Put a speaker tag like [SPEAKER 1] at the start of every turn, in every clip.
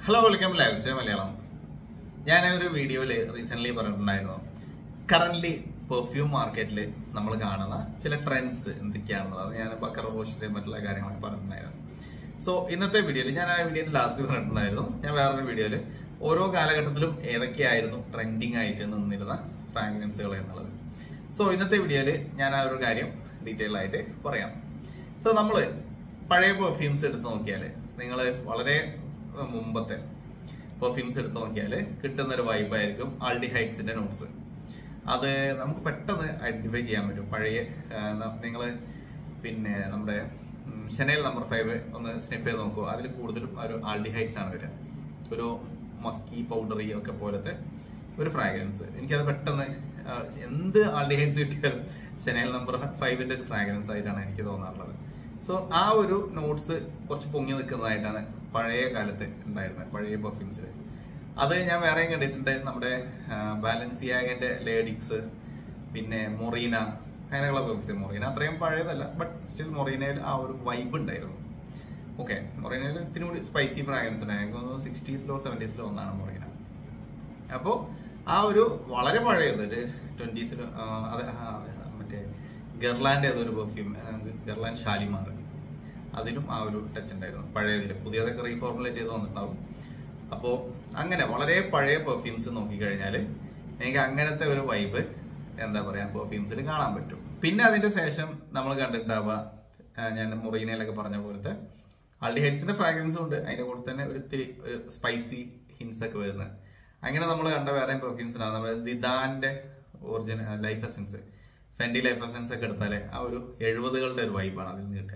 [SPEAKER 1] hello welcome live style Malayalam ഞാൻ ഒരു വീഡിയോയിൽ റീസെന്റ് പറഞ്ഞിട്ടുണ്ടായിരുന്നു കറന്റ് പെർഫ്യൂം മാർക്കറ്റിൽ നമ്മൾ കാണുന്ന ചില ട്രെൻഡ്സ് എന്തൊക്കെയാണെന്നുള്ളത് ഞാൻ ബക്കർ റോഷിന്റെ മറ്റുള്ള കാര്യങ്ങളൊക്കെ പറഞ്ഞിട്ടുണ്ടായിരുന്നു സോ ഇന്നത്തെ വീഡിയോയിൽ ഞാൻ ആ വീഡിയോയിൽ ലാസ്റ്റ് പറഞ്ഞിട്ടുണ്ടായിരുന്നു ഞാൻ വേറൊരു വീഡിയോയിൽ ഓരോ കാലഘട്ടത്തിലും ഏതൊക്കെയായിരുന്നു ട്രെൻഡിങ് ആയിട്ട് നിന്നിരുന്ന ഫ്രാഗ്രൻസുകൾ എന്നുള്ളത് സോ ഇന്നത്തെ വീഡിയോയിൽ ഞാൻ ആ ഒരു കാര്യം ഡീറ്റെയിൽ ആയിട്ട് പറയാം സോ നമ്മൾ പഴയ പെർഫ്യൂംസ് എടുത്ത് നോക്കിയാൽ നിങ്ങൾ വളരെ ഏഹ്, മുമ്പത്തെ പെർഫ്യൂംസ് എടുത്ത് നോക്കിയാൽ കിട്ടുന്ന ഒരു വൈബായിരിക്കും ആൾഡിഹൈഡ്സിന്റെ നോട്ട്സ് അത് നമുക്ക് പെട്ടെന്ന് ഐഡന്റിഫൈ ചെയ്യാൻ പറ്റും പഴയ നിങ്ങൾ പിന്നെ നമ്മുടെ ഷെനൈൽ നമ്പർ ഫൈവ് ഒന്ന് സ്നിഫ് ചെയ്ത് നോക്കൂ അതിൽ കൂടുതലും ഒരു ആൾഡിഹൈഡ്സ് ആണ് വരിക ഒരു മസ്കി പൗഡറി ഒക്കെ പോലത്തെ ഒരു ഫ്രാഗ്രൻസ് എനിക്കത് പെട്ടെന്ന് ആ, എന്ത് ആൾഡിഹൈഡ്സ് കിട്ടിയാലും ഷെനൈൽ നമ്പർ ഫൈവിന്റെ ഒരു ഫ്രാഗ്രൻസ് ആയിട്ടാണ് എനിക്ക് തോന്നാറുള്ളത് സോ ആ ഒരു നോട്ട്സ് കുറച്ച് പൊങ്ങി നിൽക്കുന്നതായിട്ടാണ് പഴയ കാലത്ത് ഉണ്ടായിരുന്നത് പഴയ പെർഫ്യൂംസിൽ അത് ഞാൻ വേറെയും കണ്ടിട്ടുണ്ട് നമ്മുടെ ബാലൻസിയാഗന്റെ ലേഡിക്സ് പിന്നെ മൊറീന അങ്ങനെയുള്ള പെർഫ്യൂംസ് മൊറീന അത്രയും പഴയതല്ല ബട്ട് സ്റ്റിൽ മൊറീനയിൽ ആ ഒരു വൈബ് ഉണ്ടായിരുന്നു ഓക്കെ മൊറീനയിൽ ഇത്തിരി കൂടി സ്പൈസി ഫ്രാഗ്രൻസ് ഉണ്ട് എനിക്ക് തോന്നുന്നു സിക്സ്റ്റീസിലോ സെവൻറ്റീസിലോ ഒന്നാണ് മൊറീന അപ്പോൾ ആ ഒരു വളരെ പഴയത് ഒരു ട്വന്റീസിൽ അതെ ആ, അതെ, മറ്റേ ഗർലാൻഡ് ഏതൊരു പെർഫ്യൂം ഗർലാൻഡ് ഷാലിമാർ അതിലും ആ ഒരു ടച്ച് ഉണ്ടായിരുന്നു പഴയതിൽ പുതിയതൊക്കെ റീഫോർമുലേറ്റ് ചെയ്ത് വന്നിട്ടുണ്ടാവും അപ്പോൾ അങ്ങനെ വളരെ പഴയ പെർഫ്യൂംസ് നോക്കിക്കഴിഞ്ഞാൽ എനിക്ക് അങ്ങനത്തെ ഒരു വൈബ് എന്താ പറയാ പെർഫ്യൂംസിൽ കാണാൻ പറ്റും പിന്നെ അതിന്റെ ശേഷം നമ്മൾ കണ്ടിട്ടുണ്ടാവുക ആ, ഞാൻ മൊറീനയിലൊക്കെ പറഞ്ഞ പോലത്തെ അൾഡിഹൈഡ്സിന്റെ ഫ്രാഗ്രൻസും ഉണ്ട് അതിന്റെ കൂടെ തന്നെ ഒരു ഇത്തിരി ഒരു സ്പൈസി ഹിൻസ് ഒക്കെ വരുന്നത് അങ്ങനെ നമ്മൾ കണ്ട വേറെ പെർഫ്യൂംസിനാണ് നമ്മുടെ സിദാന്റെ original life essence Fendi life essence ഒക്കെ എടുത്താൽ ആ ഒരു എഴുപതുകളുടെ ഒരു വൈബാണ് അതിൽ നിന്ന് കിട്ടുക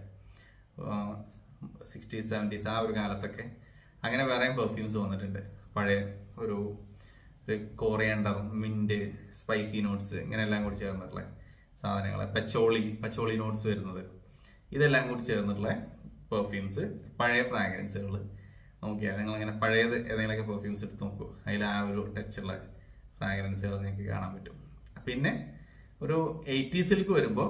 [SPEAKER 1] സിക്സ്റ്റീസ് സെവൻറ്റീസ് ആ ഒരു കാലത്തൊക്കെ അങ്ങനെ വേറെയും പെർഫ്യൂംസ് വന്നിട്ടുണ്ട് പഴയ ഒരു ഒരു കോറിയണ്ടർ മിന്റ് സ്പൈസി നോട്ട്സ് ഇങ്ങനെയെല്ലാം കൂടി ചേർന്നിട്ടുള്ള സാധനങ്ങൾ പച്ചോളി പച്ചോളി നോട്ട്സ് വരുന്നത് ഇതെല്ലാം കൂടി ചേർന്നിട്ടുള്ള പെർഫ്യൂംസ് പഴയ ഫ്രാഗ്രൻസുകൾ നോക്കിയാൽ നിങ്ങൾ ഇങ്ങനെ പഴയത് ഏതെങ്കിലുമൊക്കെ പെർഫ്യൂംസ് എടുത്ത് നോക്കൂ അതിൽ ആ ഒരു ടച്ചുള്ള ഫ്രാഗ്രൻസുകൾ നിങ്ങൾക്ക് കാണാൻ പറ്റും പിന്നെ ഒരു എയ്റ്റീസിലേക്ക് വരുമ്പോൾ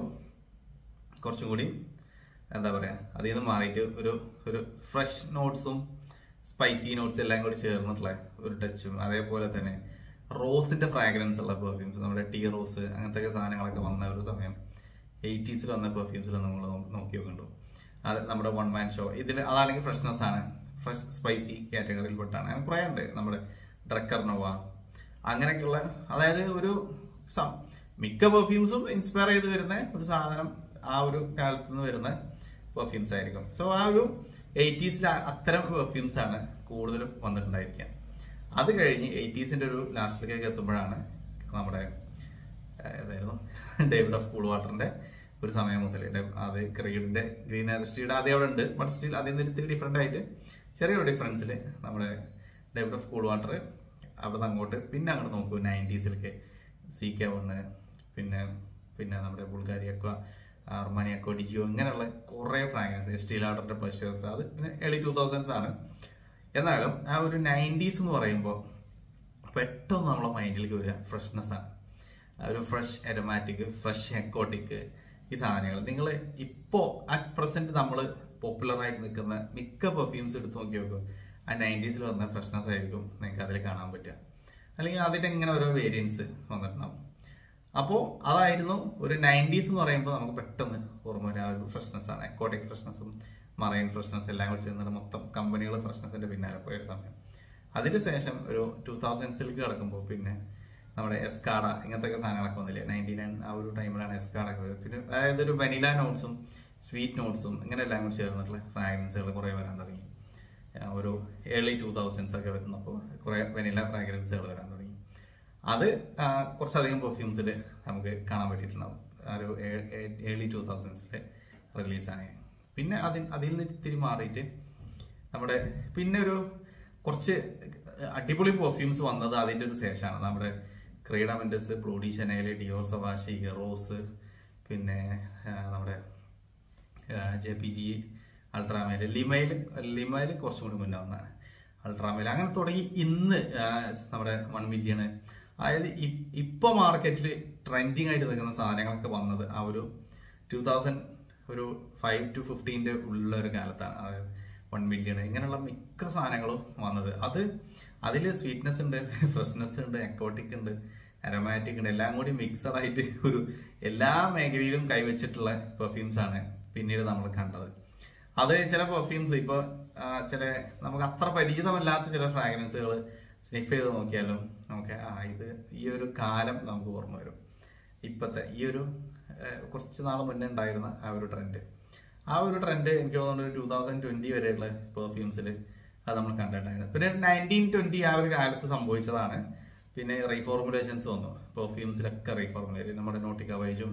[SPEAKER 1] കുറച്ചും കൂടി എന്താ പറയാ അതിൽ നിന്ന് മാറിയിട്ട് ഒരു ഒരു ഫ്രഷ് നോട്ട്സും സ്പൈസി നോട്ട്സ് എല്ലാം കൂടി ചേർന്നിട്ടുള്ള ഒരു ടച്ചും അതേപോലെ തന്നെ റോസിന്റെ ഫ്രാഗ്രൻസ് ഉള്ള പെർഫ്യൂംസ് നമ്മുടെ ടീ റോസ് അങ്ങനത്തെ ഒക്കെ സാധനങ്ങളൊക്കെ വന്ന ഒരു സമയം എയ്റ്റീസിൽ വന്ന പെർഫ്യൂംസിൽ നമ്മൾ നോക്കി നോക്കുന്നുണ്ടോ അത് നമ്മുടെ വൺ മാൻ ഷോ ഇതിൽ അതാണെങ്കിൽ ഫ്രഷ്നെസ് ആണ് ഫ്രഷ് സ്പൈസി കാറ്റഗറിയിൽ പെട്ടാണ് അങ്ങനെ കുറേ ഉണ്ട് നമ്മുടെ ഡ്രക്കർ നോവ അങ്ങനെയൊക്കെയുള്ള അതായത് ഒരു സം- മിക്ക പെർഫ്യൂംസും ഇൻസ്പയർ ചെയ്ത് വരുന്ന ഒരു സാധനം ആ ഒരു കാലത്ത് നിന്ന് വരുന്ന പെർഫ്യൂംസ് ആയിരിക്കും സോ ആ ഒരു എയ്റ്റീസിൽ അത്തരം പെർഫ്യൂംസ് ആണ് കൂടുതലും വന്നിട്ടുണ്ടായിരിക്കുക അത് കഴിഞ്ഞ് എയ്റ്റീസിന്റെ ഒരു ലാസ്റ്റിലേക്കൊക്കെ എത്തുമ്പോഴാണ് നമ്മുടെ ഏഹ്, ഏതായിരുന്നു ഡേവിഡ് ഓഫ് കൂൾ വാട്ടറിന്റെ ഒരു സമയം മുതൽ ഡെ- അത് ക്രീഡിന്റെ ഗ്രീൻ ആരസ്റ്റിയുടെ ആദ്യം അവിടെ ഉണ്ട് ബട്ട് സ്റ്റിൽ അതിൽ നിന്ന് ഇത്തിരി ഡിഫറെന്റ് ആയിട്ട് ചെറിയൊരു ഡിഫറൻസിൽ നമ്മുടെ ഡേവിഡ് ഓഫ് കൂൾ വാട്ടർ അവിടെ നിന്ന് അങ്ങോട്ട് പിന്നെ അങ്ങോട്ട് നോക്കൂ നയൻറ്റീസിലൊക്കെ സി കെ വണ് പിന്നെ പിന്നെ നമ്മുടെ ബുൾഗാരിയക്ക അർമാനിയക്കോ ഡിജിയോ ഇങ്ങനെയുള്ള കുറേ ഫ്രാഗ്രൻസ് സ്റ്റീൽ ആർഡറിന്റെ പ്ലഷേഴ്സ് അത് പിന്നെ ഏർലി ടൂ തൗസൻഡ്സ് ആണ് എന്നാലും ആ ഒരു നയൻറ്റീസ് എന്ന് പറയുമ്പോൾ പെട്ടെന്ന് നമ്മളെ മൈൻഡിലേക്ക് വരിക ഫ്രഷ്നെസ് ആണ് ആ ഒരു ഫ്രഷ് എരമാറ്റിക് ഫ്രഷ് എക്കോട്ടിക് ഈ സാധനങ്ങൾ നിങ്ങൾ ഇപ്പോ അറ്റ് പ്രസന്റ് നമ്മൾ പോപ്പുലർ ആയിട്ട് നിൽക്കുന്ന മിക്ക പെർഫ്യൂംസ് എടുത്ത് നോക്കി നോക്കും ആ നയൻറ്റീസിൽ വന്ന ഫ്രഷ്നെസ് ആയിരിക്കും നിങ്ങൾക്ക് അതിൽ കാണാൻ പറ്റുക അല്ലെങ്കിൽ അതിന്റെ ഇങ്ങനെ ഓരോ വേരിയൻസ് വന്നിട്ടുണ്ടാവും അപ്പോൾ അതായിരുന്നു ഒരു നയൻറ്റീസ് എന്ന് പറയുമ്പോൾ നമുക്ക് പെട്ടെന്ന് ഓർമ്മ വരും ആ ഒരു ഫ്രഷ്നെസ് ആണ് എക്കോട്ടിക് ഫ്രഷ്നെസ്സും മറൈൻ ഫ്രഷ്നെസ് എല്ലാം കൂടി ചേർന്നിട്ട് മൊത്തം കമ്പനികൾ ഫ്രഷ്നെസിന്റെ പിന്നാലെ പോയ ഒരു സമയം അതിന് ശേഷം ഒരു ടൂ തൗസൻഡ്സിലേക്ക് കിടക്കുമ്പോൾ പിന്നെ നമ്മുടെ എസ്കാഡ ഇങ്ങനത്തെ ഒക്കെ സാധനങ്ങളൊക്കെ വന്നില്ലേ നയൻറ്റി നയൻ ആ ഒരു ടൈമിലാണ് എസ്കാഡ ഒക്കെ വരുന്നത് പിന്നെ അതായത് ഒരു വനില നോട്ട്സും സ്വീറ്റ് നോട്ട്സും ഇങ്ങനെ എല്ലാം കൂടി ചേർന്നിട്ടുള്ള ഫ്രാഗ്രൻസുകൾ കുറേ വരാൻ തുടങ്ങി ആ, ഒരു ഏർലി ടൂ തൗസൻഡ്സ് ഒക്കെ വരുന്നപ്പോൾ കുറേ വനില ഫ്രാഗ്രൻസുകൾ വരാൻ തുടങ്ങി അത് ആ, കുറച്ചധികം പെർഫ്യൂംസിൽ നമുക്ക് കാണാൻ പറ്റിയിട്ടുണ്ടാവും ആ ഒരു ഏർലി ടൂ തൗസൻഡ്സിൽ റിലീസായ പിന്നെ അതിൽ അതിൽ നിന്ന് ഇത്തിരി മാറിയിട്ട് നമ്മുടെ പിന്നെ ഒരു കുറച്ച് അടിപൊളി പെർഫ്യൂംസ് വന്നത് അതിന്റെ ഒരു ശേഷമാണ് നമ്മുടെ ക്രീഡ മെൻഡസ് ബ്ലൂഡി ഷനൈല് ഡിയോർ സവാഷി റോസ് പിന്നെ ആ, നമ്മുടെ ജെ പി ജി അൾട്രാമേൽ ലിമയിൽ ലിമയിൽ കുറച്ചും കൂടി മുന്നേ വന്നതാണ് അൾട്രാമേൽ അങ്ങനെ തുടങ്ങി ഇന്ന് ആ, നമ്മുടെ വൺ മില്യണ് അതായത് ഇ- ഇപ്പൊ മാർക്കറ്റിൽ ട്രെൻഡിങ് ആയിട്ട് നിൽക്കുന്ന സാധനങ്ങളൊക്കെ വന്നത് ആ ഒരു ടൂ തൗസൻഡ് ഒരു ഫൈവ് ടു ഫിഫ്റ്റീൻ്റെ ഉള്ള ഒരു കാലത്താണ് അതായത് വൺ മില്യൺ ഇങ്ങനെയുള്ള മിക്ക സാധനങ്ങളും വന്നത് അത് അതിൽ സ്വീറ്റ്നെസ് ഉണ്ട് ഫ്രഷ്നെസ് ഉണ്ട് അക്കോട്ടിക് ഉണ്ട് അരോമാറ്റിക് ഉണ്ട് എല്ലാം കൂടി മിക്സഡ് ആയിട്ട് ഒരു എല്ലാ മേഖലയിലും കൈവച്ചിട്ടുള്ള പെർഫ്യൂംസ് ആണ് പിന്നീട് നമ്മൾ കണ്ടത് അത് ചില പെർഫ്യൂംസ് ഇപ്പോൾ ചില നമുക്ക് അത്ര പരിചിതമല്ലാത്ത ചില ഫ്രാഗ്രൻസുകൾ സ്നിഫ് ചെയ്ത് നോക്കിയാലും നമുക്ക് ആ ഇത് ഈ ഒരു കാലം നമുക്ക് ഓർമ്മ വരും ഇപ്പോഴത്തെ ഈ ഒരു ഏഹ്, കുറച്ച് നാൾ മുന്നേ ഉണ്ടായിരുന്ന ആ ഒരു ട്രെൻഡ് ആ ഒരു ട്രെൻഡ് എനിക്ക് തോന്നുന്നു ടൂ തൗസൻഡ് ട്വന്റി വരെയുള്ള പെർഫ്യൂംസിൽ അത് നമ്മൾ കണ്ടിട്ടുണ്ടായിരുന്നു പിന്നെ നയൻറ്റീൻ ട്വന്റി ആ ഒരു കാലത്ത് സംഭവിച്ചതാണ് പിന്നെ റീഫോർമുലേഷൻസ് വന്നു പെർഫ്യൂംസിലൊക്കെ റീഫോർമുലേറ്റ് നമ്മുടെ നോട്ടിക്ക വൈജും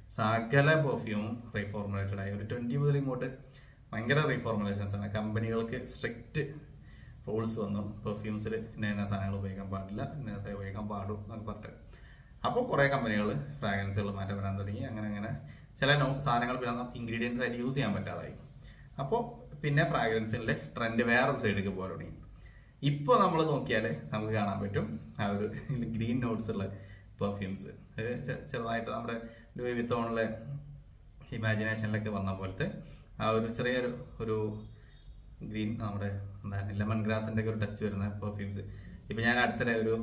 [SPEAKER 1] സകല പെർഫ്യൂമും റീഫോർമുലേറ്റഡ് ആയി ഒരു ട്വന്റി മുതൽ ഇങ്ങോട്ട് ഭയങ്കര റീഫോർമുലേഷൻസ് ആണ് കമ്പനികൾക്ക് സ്ട്രിക്റ്റ് റൂൾസ് വന്നു പെർഫ്യൂംസിൽ ഇന്ന ഇന്ന സാധനങ്ങൾ ഉപയോഗിക്കാൻ പാടില്ല ഇന്നത്തെ ഉപയോഗിക്കാൻ പാടും എന്നൊക്കെ പറഞ്ഞിട്ട് അപ്പോൾ കുറേ കമ്പനികൾ ഫ്രാഗ്രൻസുകൾ മാറ്റം വരാൻ തുടങ്ങി അങ്ങനെ അങ്ങനെ ചില നോ സാധനങ്ങൾ പിന്നെ ഇൻഗ്രീഡിയൻസ് ആയിട്ട് യൂസ് ചെയ്യാൻ പറ്റാതായി അപ്പോൾ പിന്നെ ഫ്രാഗ്രൻസിൻ്റെ ട്രെൻഡ് വേറൊരു സൈഡിലേക്ക് പോകാൻ തുടങ്ങി ഇപ്പോൾ നമ്മൾ നോക്കിയാൽ നമുക്ക് കാണാൻ പറ്റും ആ ഒരു ഗ്രീൻ നോട്ട്സ് ഉള്ള പെർഫ്യൂംസ് ചെറുതായിട്ട് നമ്മുടെ ലൂയി വിത്തോണിലെ ഇമാജിനേഷനിലൊക്കെ വന്ന പോലത്തെ ആ ഒരു ചെറിയൊരു ഒരു ഗ്രീൻ നമ്മുടെ എന്താ ലെമൺ ഗ്രാസിന്റെ ഒക്കെ ഒരു ടച്ച് വരുന്ന പെർഫ്യൂംസ് ഇപ്പൊ ഞാൻ അടുത്തിടെ ഒരു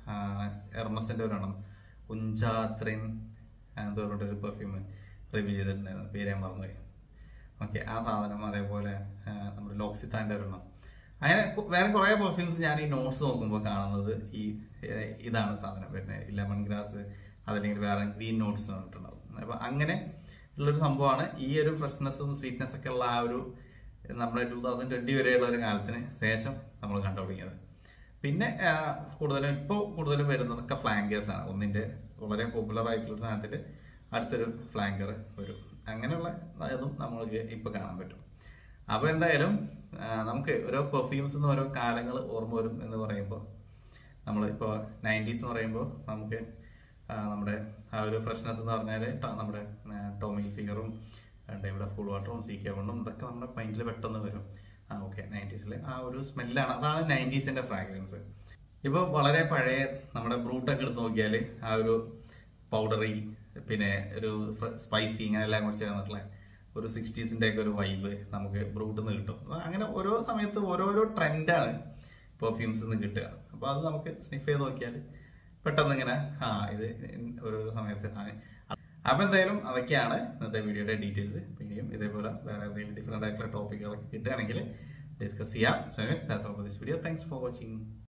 [SPEAKER 1] എർമസിന്റെ ഒരെണ്ണം ഉഞ്ചാത്രൻ എന്തോ പറഞ്ഞിട്ട് ഒരു പെർഫ്യൂം റിവ്യൂ ചെയ്തിട്ടുണ്ടായിരുന്നു പേര് ഞാൻ മറന്നുപോയി ഓക്കെ ആ സാധനം അതേപോലെ ആ, നമ്മുടെ ലോക്സിത്താന്റെ ഒരെണ്ണം അങ്ങനെ കു- വേറെ കുറെ പെർഫ്യൂംസ് ഞാൻ ഈ നോട്ട്സ് നോക്കുമ്പോൾ കാണുന്നത് ഈ ഏ, ഇതാണ് സാധനം പിന്നെ ലെമൺ ഗ്രാസ് അതല്ലെങ്കിൽ വേറെ ഗ്രീൻ നോട്ട്സ് പറഞ്ഞിട്ടുണ്ടാവും അപ്പൊ അങ്ങനെ ഉള്ളൊരു സംഭവമാണ് ഈ ഒരു ഫ്രഷ്നെസ്സും സ്വീറ്റ്നെസ് ഒക്കെ ഉള്ള ആ ഒരു നമ്മുടെ ടൂ തൗസൻഡ് ട്വന്റി വരെയുള്ള ഒരു കാലത്തിന് ശേഷം നമ്മൾ കണ്ടു തുടങ്ങിയത് പിന്നെ ആ, കൂടുതലും ഇപ്പോൾ കൂടുതലും വരുന്നതൊക്കെ ഫ്ലാങ്കേഴ്സ് ആണ് ഒന്നിന്റെ വളരെ പോപ്പുലർ ആയിട്ടുള്ള സാധനത്തിന്റെ അടുത്തൊരു ഫ്ലാങ്കർ വരും അങ്ങനെയുള്ള ഇതും നമ്മൾക്ക് ഇപ്പൊ കാണാൻ പറ്റും അപ്പൊ എന്തായാലും ആ, നമുക്ക് ഓരോ പെർഫ്യൂംസ് ഓരോ കാലങ്ങൾ ഓർമ്മ വരും എന്ന് പറയുമ്പോൾ നമ്മളിപ്പോൾ നയൻറ്റീസ് എന്ന് പറയുമ്പോൾ നമുക്ക് ആ, നമ്മുടെ ആ ഒരു ഫ്രഷ്നെസ് എന്ന് പറഞ്ഞാൽ നമ്മുടെ ടോമിൽ ഫിഗറും ഡേവിഡ് ഫുൾ വാട്ടറും സി കെ വണ്ണും ഇതൊക്കെ നമ്മുടെ മൈൻഡിൽ പെട്ടെന്ന് വരും ആ ഓക്കെ നയൻറ്റീസിലെ ആ ഒരു സ്മെല്ലാണ് അതാണ് നയൻറ്റീസിന്റെ ഫ്രാഗ്രൻസ് ഇപ്പോൾ വളരെ പഴയ നമ്മുടെ ബ്രൂട്ടൊക്കെ എടുത്ത് നോക്കിയാൽ ആ ഒരു പൗഡറി പിന്നെ ഒരു സ്പൈസി ഇങ്ങനെ എല്ലാം കൂടി ചേർന്നിട്ടുള്ള ഒരു സിക്സ്റ്റീസിന്റെ ഒക്കെ ഒരു വൈബ് നമുക്ക് ബ്രൂട്ടിൽ നിന്ന് കിട്ടും അപ്പൊ അങ്ങനെ ഓരോ സമയത്ത് ഓരോരോ ട്രെൻഡാണ് പെർഫ്യൂംസ് നിന്ന് കിട്ടുക അപ്പൊ അത് നമുക്ക് സ്നിഫ് ചെയ്ത് നോക്കിയാൽ പെട്ടെന്ന് ഇങ്ങനെ ആ ഇത് ഓരോ സമയത്ത് ആ അപ്പൊ എന്തായാലും അതൊക്കെയാണ് ഇന്നത്തെ വീഡിയോയുടെ ഡീറ്റെയിൽസ് പിന്നെയും ഇതേപോലെ വേറെ എന്തെങ്കിലും ഡിഫറെന്റ് ആയിട്ടുള്ള ടോപ്പിക്കുകളൊക്കെ കിട്ടുകയാണെങ്കിൽ ഡിസ്കസ് ചെയ്യാം so this video thanks for watching